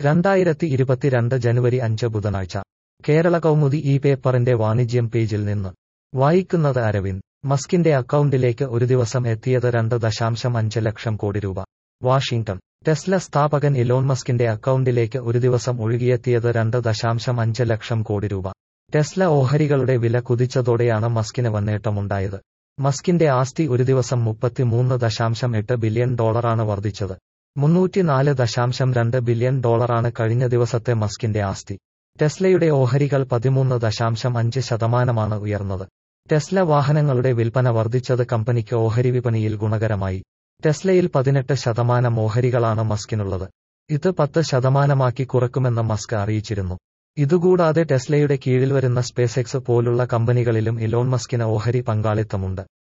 രണ്ടായിരത്തി ഇരുപത്തിരണ്ട് ജനുവരി അഞ്ച് ബുധനാഴ്ച കേരള കൗമുദി ഈ പേപ്പറിന്റെ വാണിജ്യം പേജിൽ നിന്ന് വായിക്കുന്നത് അരവിന്ദ് മസ്കിന്റെ അക്കൗണ്ടിലേക്ക് ഒരു ദിവസം എത്തിയത് രണ്ട് ദശാംശം അഞ്ച് ലക്ഷം കോടി രൂപ വാഷിംഗ്ടൺ ടെസ്ല സ്ഥാപകൻ ഇലോൺ മസ്കിന്റെ അക്കൗണ്ടിലേക്ക് ഒരു ദിവസം ഒഴുകിയെത്തിയത് രണ്ട് ദശാംശം അഞ്ച് ലക്ഷം കോടി രൂപ ടെസ്ല ഓഹരികളുടെ വില കുതിച്ചതോടെയാണ് മസ്കിന് വന്നേട്ടമുണ്ടായത് മസ്കിന്റെ ആസ്തി ഒരു ദിവസം മുപ്പത്തിമൂന്ന് ദശാംശം എട്ട് ബില്യൺ ഡോളറാണ് വർദ്ധിച്ചത് മുന്നൂറ്റിനാല് ദശാംശം രണ്ട് ബില്യൺ ഡോളറാണ് കഴിഞ്ഞ ദിവസത്തെ മസ്കിന്റെ ആസ്തി ടെസ്ലയുടെ ഓഹരികൾ പതിമൂന്ന് ദശാംശം അഞ്ച് ശതമാനമാണ് ഉയർന്നത് ടെസ്ല വാഹനങ്ങളുടെ വിൽപ്പന വർദ്ധിച്ചത് കമ്പനിക്ക് ഓഹരി വിപണിയിൽ ഗുണകരമായി ടെസ്ലയിൽ പതിനെട്ട് ശതമാനം ഓഹരികളാണ് മസ്കിനുള്ളത് ഇത് പത്ത് ശതമാനമാക്കി കുറക്കുമെന്ന് മസ്ക് അറിയിച്ചിരുന്നു ഇതുകൂടാതെ ടെസ്ലയുടെ കീഴിൽ വരുന്ന സ്പേസെക്സ് പോലുള്ള കമ്പനികളിലും ഇലോൺ മസ്കിന് ഓഹരി പങ്കാളിത്തമുണ്ട്